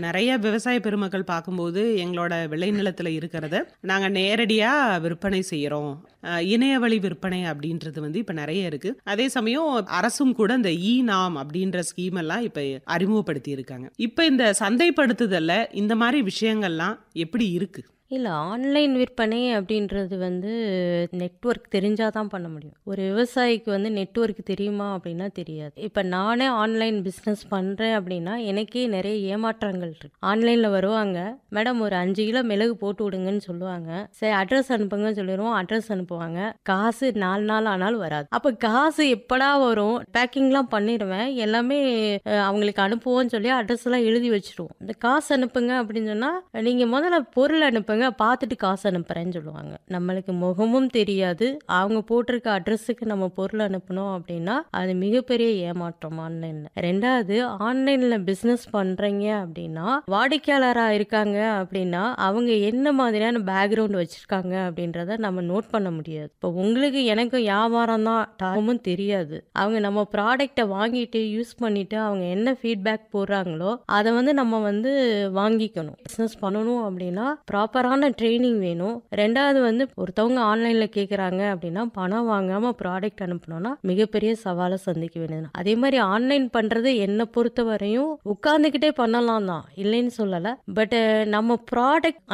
நிறைய விவசாய பெருமக்கள் பார்க்கும்போது எங்களோட விளைநிலத்துல இருக்கிறத நாங்க நேரடியா விற்பனை செய்யறோம் அஹ், இணைய வழி விற்பனை அப்படின்றது வந்து இப்ப நிறைய இருக்கு அதே சமயம் அரசும் கூட இந்த இ நாம் அப்படின்ற ஸ்கீம் எல்லாம் இப்ப அறிமுகப்படுத்தி இருக்காங்க இப்ப இந்த சந்தைப்படுத்துதல்ல இந்த மாதிரி விஷயங்கள்லாம் எப்படி இருக்கு இல்லை ஆன்லைன் விற்பனை அப்படின்றது வந்து நெட்வொர்க் தெரிஞ்சால் தான் பண்ண முடியும் ஒரு விவசாயிக்கு வந்து நெட்வொர்க் தெரியுமா அப்படின்னா தெரியாது இப்போ நானே ஆன்லைன் பிஸ்னஸ் பண்ணுறேன் அப்படின்னா எனக்கே நிறைய ஏமாற்றங்கள் இருக்கு ஆன்லைனில் வருவாங்க மேடம் ஒரு அஞ்சு கிலோ மிளகு போட்டு விடுங்கன்னு சொல்லுவாங்க சரி அட்ரஸ் அனுப்புங்கன்னு சொல்லிடுவோம் அட்ரஸ் அனுப்புவாங்க காசு நாலு நாள் ஆனாலும் வராது அப்போ காசு எப்படா வரும் பேக்கிங்லாம் பண்ணிடுவேன் எல்லாமே அஹ், அவங்களுக்கு அனுப்புவோம்னு சொல்லி அட்ரஸ் எல்லாம் எழுதி வச்சிருவோம் இந்த காசு அனுப்புங்க அப்படின்னு சொன்னால் நீங்கள் முதல்ல பொருள் அனுப்புங்க பார்த்துட்டு காசு அனுப்புகிறேன்னு சொல்லுவாங்க நம்மளுக்கு முகமும் தெரியாது அவங்க போட்டிருக்க அட்ரஸுக்கு நம்ம பொருள் அனுப்பணும் அப்படின்னா அது மிகப்பெரிய ஏமாற்றம் ஆன்லைனில் ரெண்டாவது ஆன்லைனில் பிஸ்னஸ் பண்ணுறீங்க அப்படின்னா வாடிக்கையாளராக இருக்காங்க அப்படின்னா அவங்க என்ன மாதிரியான பேக்ரவுண்ட் வச்சுருக்காங்க அப்படின்றத நம்ம நோட் பண்ண முடியாது இப்போ உங்களுக்கு எனக்கும் வியாபாரம் தான் டாமும் தெரியாது அவங்க நம்ம ப்ராடக்டை வாங்கிட்டு யூஸ் பண்ணிட்டு அவங்க என்ன ஃபீட்பேக் போடுறாங்களோ அதை வந்து நம்ம வந்து வாங்கிக்கணும் பிஸ்னஸ் பண்ணணும் அப்படின்னா ப்ராப்பரான ட்ரைனிங் வேணும் ரெண்டாவது வந்து ஒருத்தவங்க ஆன்லைனில் கேட்குறாங்க அப்படின்னா பணம் வாங்காமல் ப்ராடக்ட் அனுப்பணும்னா மிகப்பெரிய சவாலை சந்திக்க வேண்டியது அதே மாதிரி ஆன்லைன் பண்ணுறது என்னை பொறுத்த வரையும் உட்காந்துக்கிட்டே பண்ணலாம் தான் இல்லைன்னு சொல்லலை பட் நம்ம ப்ராடக்ட்